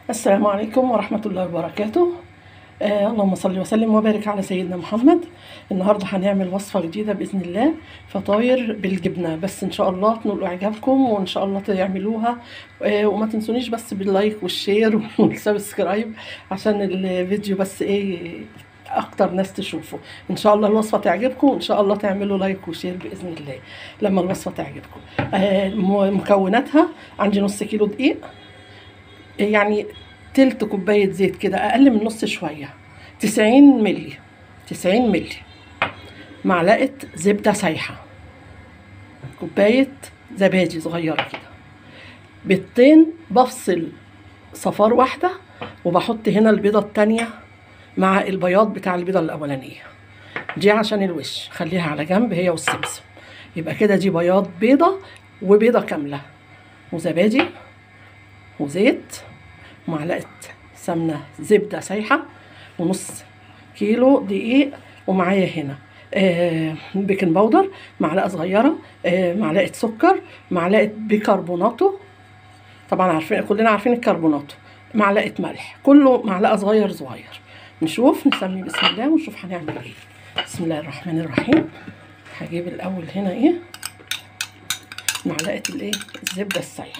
السلام عليكم ورحمة الله وبركاته آه اللهم صل وسلم وبارك على سيدنا محمد النهاردة هنعمل وصفة جديدة بإذن الله فطاير بالجبنة بس إن شاء الله تنولوا إعجابكم وإن شاء الله تعملوها آه وما تنسونيش بس باللايك والشير والسبسكرايب عشان الفيديو بس إيه اكتر ناس تشوفه ان شاء الله الوصفه تعجبكم وان شاء الله تعملوا لايك وشير باذن الله لما الوصفه تعجبكم آه م- مكوناتها عندي نص كيلو دقيق يعني تلت كوبايه زيت كده اقل من نص شويه 90 ملي 90 ملي معلقه زبده سايحه كوبايه زبادي صغيره كده بيضتين بفصل صفار واحده وبحط هنا البيضه التانيه مع البياض بتاع البيضه الاولانيه دي عشان الوش خليها على جنب هي والسمسم يبقى كده دي بياض بيضه وبيضه كامله وزبادي وزيت معلقه سمنه زبده سايحه ونص كيلو دقيق ومعايا هنا آه بيكنج باودر معلقه صغيره آه معلقه سكر معلقه بيكربوناتو طبعا عارفين كلنا عارفين الكربوناتو معلقه ملح كله معلقه صغير صغير نشوف نسمي بسم الله ونشوف هنعمل ايه بسم الله الرحمن الرحيم هجيب الاول هنا ايه معلقه الايه الزبده السايحه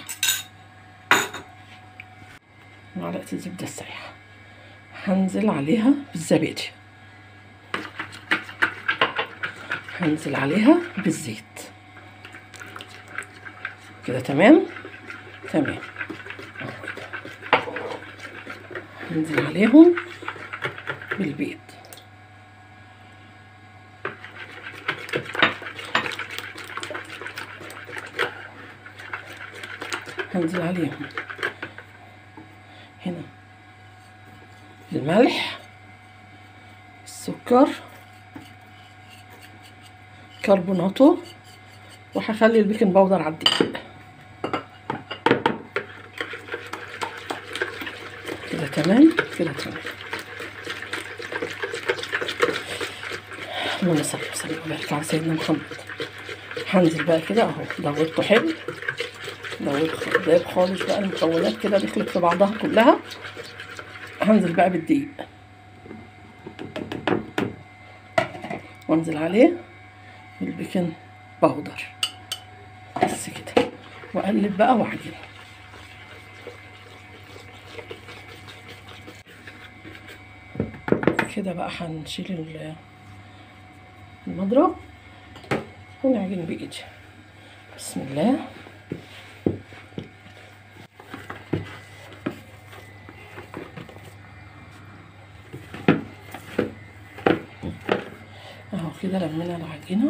معلقه الزبده السايحه هنزل عليها بالزبادي هنزل عليها بالزيت كده تمام تمام أهو كده. هنزل عليهم بالبيض هنزل عليهم هنا الملح السكر كربوناتو وهخلي البيكنج باودر على الدقيق كده تمام كده تمام اللهم صل وسلم وبارك على سيدنا محمد هنزل بقى كده اهو دوبته حلو دوبت دايب خالص بقى المكونات كده دخلت في بعضها كلها هنزل بقى بالدقيق وانزل عليه بالبيكنج باودر بس كده واقلب بقى واعجن كده بقى هنشيل ال- المضرب ونعجن بايدي بسم الله اهو كده لمينا العجينه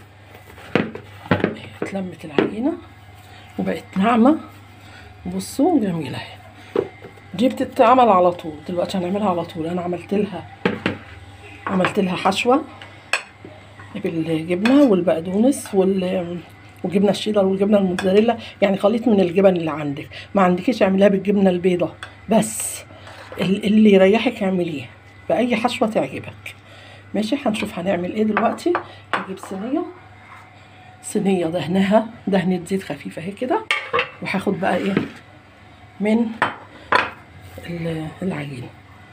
اهي اتلمت العجينه وبقت ناعمه بصوا جميله اهي دي بتتعمل على طول دلوقتي هنعملها على طول انا عملت لها عملت لها حشوه بالجبنه والبقدونس وال وجبنه الشيدر والجبنه الموتزاريلا يعني خليط من الجبن اللي عندك ما عندكيش اعمليها بالجبنه البيضه بس ال- اللي يريحك اعمليه باي حشوه تعجبك ماشي هنشوف هنعمل ايه دلوقتي هجيب صينيه صينيه دهنها دهنه زيت خفيفه اهي كده وهاخد بقى ايه من ال- العجينه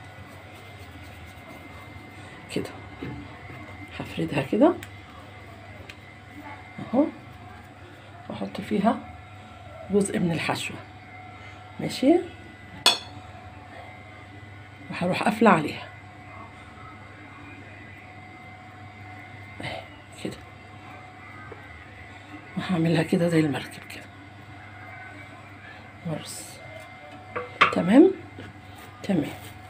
كده هفردها كده اهو واحط فيها جزء من الحشوه ماشي وهروح قافله عليها اهي كده وهعملها كده زي المركب كده ورس تمام تمام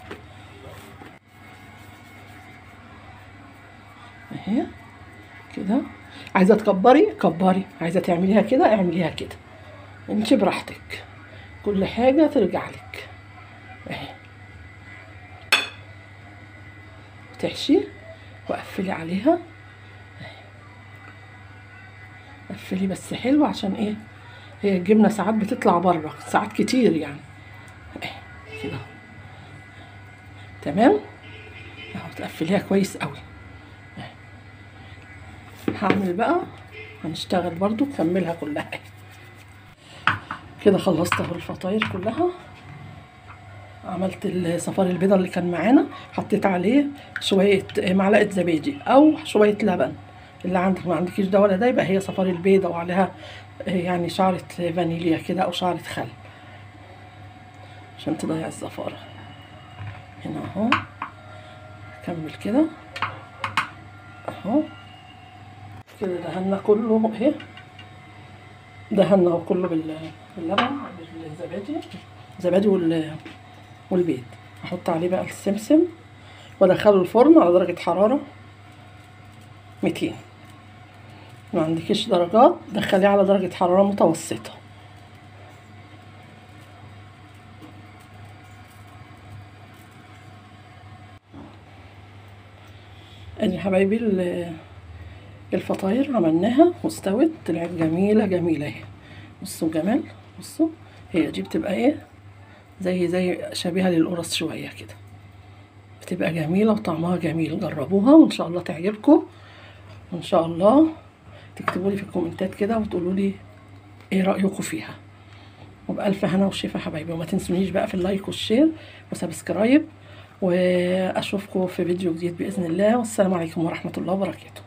اهي كده عايزه تكبري كبري عايزه تعمليها كده اعمليها كده انت براحتك كل حاجه ترجع لك اهي تحشي وقفلي عليها اهي. قفلي بس حلو عشان ايه هي الجبنه ساعات بتطلع بره ساعات كتير يعني اهي كده تمام اهو تقفليها كويس قوي هعمل بقى هنشتغل برضو نكملها كلها كده خلصت اهو الفطاير كلها عملت الصفار البيضة اللي كان معانا حطيت عليه شوية معلقة زبادي أو شوية لبن اللي عندك ما عندكيش ده ولا ده يبقى هي صفار البيضة وعليها يعني شعرة فانيليا كده أو شعرة خل عشان تضيع الزفارة هنا اهو كمل كده اهو كده دهنا كله اهي دهنا كله بال- باللبن بالزبادي الزبادي وال والبيض احط عليه بقى السمسم وادخله الفرن على درجة حرارة 200 ما عندكيش درجات دخليه على درجة حرارة متوسطة ادي يا حبايبي ال- الفطاير عملناها واستوت طلعت جميلة جميلة اهي بصوا جمال بصوا هي دي بتبقى ايه زي زي شبيهة للقرص شوية كده بتبقى جميلة وطعمها جميل جربوها وإن شاء الله تعجبكم وإن شاء الله تكتبوا لي في الكومنتات كده وتقولوا لي إيه رأيكم فيها وبألف هنا وشفا حبايبي وما تنسونيش بقى في اللايك والشير وسبسكرايب وأشوفكم في فيديو جديد بإذن الله والسلام عليكم ورحمة الله وبركاته